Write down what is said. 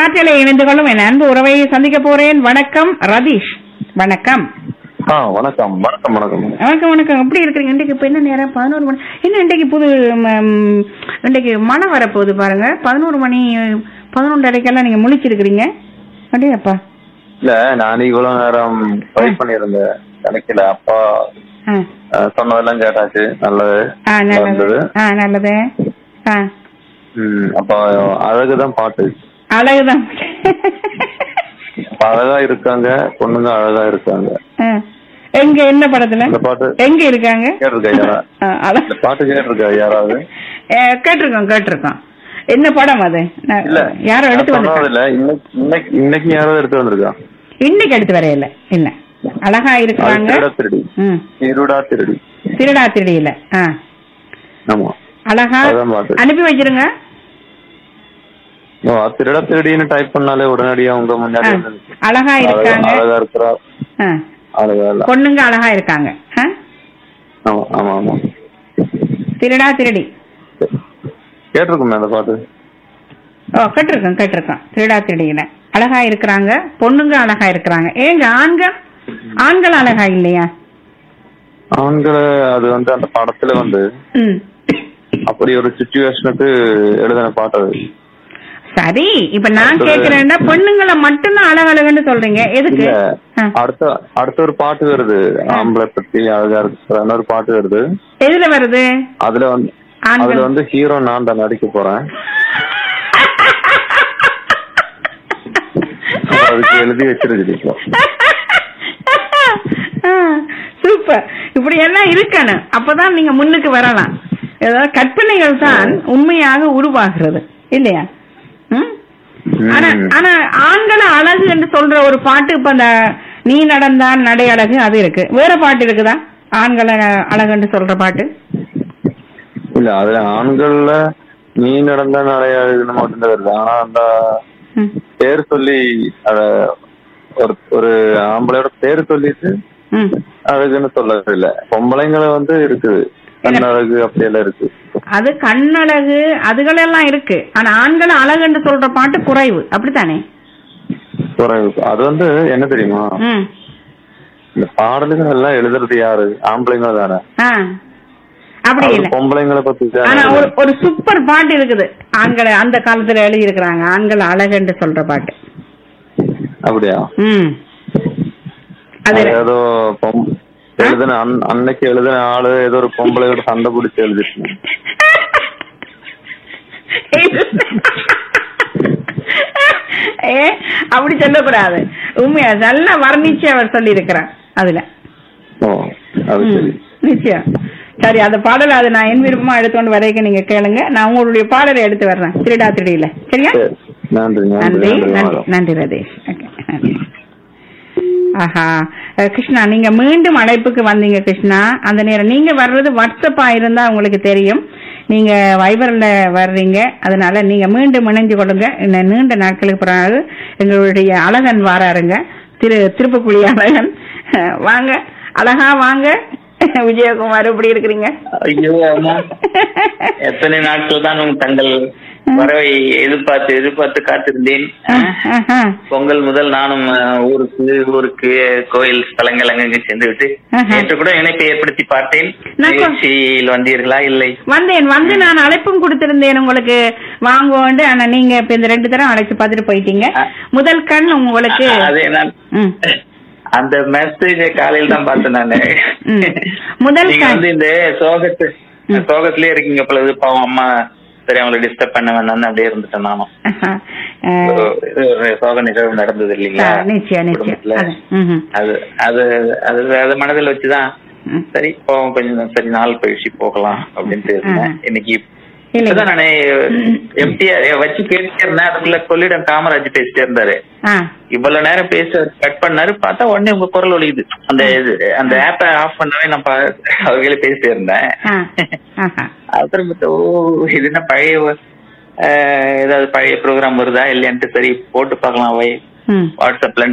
காற்றலை இணைந்து கொள்ளும் என் அன்பு உறவை சந்திக்க போறேன் வணக்கம் ரதீஷ் வணக்கம் ஆ வணக்கம் வணக்கம் வணக்கம் வணக்கம் வணக்கம் எப்படி இருக்கிறீங்க இன்றைக்கு இப்ப என்ன நேரம் பதினோரு மணி என்ன இன்றைக்கு புது ம், இன்றைக்கு மழை வரப்போகுது பாருங்க பதினோரு மணி பதினொன்றரைக்கெல்லாம் நீங்க முழிச்சிருக்கிறீங்க அப்படியாப்பா இல்ல நான் இவ்வளவு நேரம் ட்ரை பண்ணியிருந்தேன் கிடைக்கல அப்பா ஆ அஹ், சொன்னதெல்லாம் கேட்டாச்சு நல்லது ஆ நல்லது வந்தது ஆ நல்லது ஆ ம், அப்ப அழகுதான் பாட்டு அழகுதான் அப்ப அழகா இருக்காங்க பொண்ணுங்க அழகா இருக்காங்க ஆ. எங்க என்ன படத்துல இந்த பாட்டு எங்க இருக்காங்க கேட்டிருக்கா யாரா ஆ, அழ- இந்த பாட்டு கேட்டிருக்கா யாராவது ஏ, கேட்டிருக்கோம் கேட்டிருக்கோம் என்ன படம் அது நான் இல்ல யாரோ எடுத்து நான் சொன்னது வந்து இல்ல இன்னைக்கு இன்னைக்கு இன்னைக்கு யாராவது எடுத்து வந்திருக்கா இன்னைக்கு எடுத்து வரையில இல்ல அழகா அது இருக்கிறாங்க திருடா திருடி ம் திருடா திருடி திருடா திருடியில ஆ ஆமா அழகா அதான் பாட்டு. அனுப்பி வச்சிருங்க ஓ, திருடா திருடின்னு டைப் பண்ணாலே உடனடியா உங்க ஆ, முன்னாடி வந்துருச்சு. அழகா அழகா இருக்காங்க அழகா இருக்கிறா ஆ, அழகா இல்ல பொண்ணுங்க அழகா இருக்காங்க ஆ? ஆமா ஆமா ஆமா திருடா திருடி கேட்டிருக்குமே அந்த பாட்டு ஓ கேட்டிருக்கோம் கேட்டிருக்கோம் திருடா திருடியில அழகா இருக்கிறாங்க பொண்ணுங்க அழகா இருக்கிறாங்க ஏங்க ஆண்கள் ஆண்கள் அழகா இல்லையா ஆண்களை அது வந்து அந்த படத்துல வந்து ம் அப்படி ஒரு சுச்சுவேஷனுக்கு எழுதின பாட்டு அது சரி இப்ப நான் அடுத்தது- கேக்குறேன்னா பொண்ணுங்களை மட்டும்தான் அழகழகுன்னு சொல்றீங்க எதுக்கு இல்ல ஆ. அடுத்த அடுத்த ஒரு பாட்டு வருது ஆம்பளை பத்தி அழகா இருக்கு இன்னொரு பாட்டு வருது எதுல வருது அதுல வந்து ஆண்கள். அதுல வந்து ஹீரோ நான் தான் நடிக்க போறேன் அதுக்கு எழுதி வச்சிருக்கு இப்போ. சூப்பர் இப்படி எல்லாம் இருக்கணும் அப்பதான் நீங்க முன்னுக்கு வரலாம் ஏதாவது கற்பனைகள் தான் உண்மையாக உருவாகிறது இல்லையா ம்? ஆனா ம். ஆனா ஆண்களை அழகு என்று சொல்ற ஒரு பாட்டு இப்ப அந்த நீ நடந்தான் நடை அழகு அது இருக்கு வேற பாட்டு இருக்குதா ஆண்களை அழகுன்னு சொல்ற பாட்டு இல்ல அதுல ஆண்கள்ல நீ நடந்த நிறைய எழுதுன மட்டும்தான் வருது ஆனா அந்த ம். பேர் சொல்லி அத ஒரு ஒரு ஆம்பளையோட பேர் சொல்லிட்டு ம். அழகுன்னு சொல்லவே இல்ல பொம்பளைங்களை வந்து இருக்குது கண் அழகு அப்படியெல்லாம் இருக்கு அது கண்ணழகு அதுகளெல்லாம் இருக்கு ஆனா ஆண்களை அழகுன்னு சொல்ற பாட்டு குறைவு அப்படித்தானே குறைவு. அது வந்து என்ன தெரியுமா ம் இந்த பாடல்கள் எல்லாம் எழுதுறது யாரு ஆம்பளைங்க தானே ஆ அப்படி அது இல்ல பொம்பளைங்களை பத்தி தானே ஆனா ஒரு எழுதுறது. ஒரு சூப்பர் பாட்டு இருக்குது ஆண்களை அந்த காலத்துல எழுதி இருக்கிறாங்க ஆண்கள் அழகுன்னு சொல்ற பாட்டு அப்படியா ம் அது அது ஏதோ பொம்- எழுதுன அன்- அன்னைக்கு எழுதின ஆளு ஏதோ ஒரு பொம்பளையோட சண்டை பிடிச்சி எழுதிட்டு ஏ அப்படி சொல்லக்கூடாது உண்மையா நல்லா வர்ணிச்சு அவர் சொல்லி இருக்கிறார் அதுல ஓ அது ம், சரி நிச்சயம் சரி அந்த பாடலை அது நான் என் விருப்பமா எடுத்துக்கொண்டு வரைக்கும் நீங்க கேளுங்க நான் உங்களுடைய பாடலை எடுத்து வர்றேன் திருடா திருடியில சரியா சரி நன்றி நன்றி நன்றி நன்றி நன்றி வணக்கம். நன்றி ரதேஷ் ஓகே நன்றி ஆஹா அஹ் கிருஷ்ணா நீங்க மீண்டும் அழைப்புக்கு வந்தீங்க கிருஷ்ணா அந்த நேரம் நீங்க வர்றது வாட்ஸ்அப்பா இருந்தா உங்களுக்கு தெரியும் நீங்க வைபர்ல வர்றீங்க அதனால நீங்க மீண்டும் இணைஞ்சு கொள்ளுங்க இன்னும் நீண்ட நாட்களுக்கு பிறகு எங்களுடைய அழகன் வாராருங்க திரு திருப்புக்குழி அழகன் அஹ் வாங்க அழகா வாங்க விஜயகுமார் எப்படி இருக்கிறீங்க ஐயோ அம்மா எத்தனை நாட்கள் தான் உங்க தங்கள் வரவை எதிர்பார்த்து எதிர்பார்த்து காத்திருந்தேன் ஆஹா. பொங்கல் முதல் நானும் அஹ், ஊருக்கு ஊருக்கு கோயில் ஸ்தலங்கள் அங்கங்க சென்று விட்டு ஆஹா. நேற்று கூட இணைப்பை ஏற்படுத்தி பார்த்தேன் நான் கொ- நிகழ்ச்சியில் வந்தீர்களா இல்லை வந்தேன் வந்து நான் அழைப்பும் கொடுத்திருந்தேன் உங்களுக்கு வாங்குவோண்டு ஆனா நீங்க இப்ப இந்த ரெண்டு தரம் அழைச்சு பார்த்துட்டு போயிட்டீங்க அ. முதல் கண் உங்களுக்கு அதே நான் ம். அந்த மெசேஜ காலையில் தான் பார்த்தேன் நானு ம். முதல் நீங்க கண். வந்து இந்த சோகத்து ம். சோகத்திலே இருக்கீங்க பொழுது பாவம் அம்மா சரி அவங்களை டிஸ்டர்ப் பண்ண வேணாம்னு அப்படியே இருந்துட்டேன் நானும் ஆஹா. அஹ், ஒரு- இது ஒரு சோக நிகழ்வு நடந்தது இல்லைங்களா ஆ, நிச்சயம் நிச்சயம் குடும்பத்துல. அது, ம்ஹும். அது அது அது அது மனதில் வச்சுதான் ம். சரி போவோம் கொஞ்சம் சரி நாள் கழிச்சு போகலாம் அப்படின்ட்டு இருந்தேன் ஆ. இன்னைக்கு இல்லை. இப்பதான் நானே எம்டிஆர் வச்சு பேசிட்டே இருந்தேன் அதுக்குள்ள கொள்ளிடம் காமராஜ் பேசிட்டே இருந்தாரு ஆ. இவ்வளவு நேரம் பேச கட் பண்ணாரு பார்த்தா உடனே உங்க குரல் ஒலிக்குது அந்த இது அந்த ஆப்பை ஆஃப் பண்ணவே நான் பா- அவர்களே பேசிட்டே இருந்தேன் ஆ. ஆஹா. அப்புறம் பார்த்தா, ஓ இது என்ன பழைய அஹ், ஏதாவது பழைய ப்ரோக்ராம் வருதா இல்லையான்ட்டு சரி போட்டு பார்க்கலாம் வை ம் வாட்ஸ்அப்ல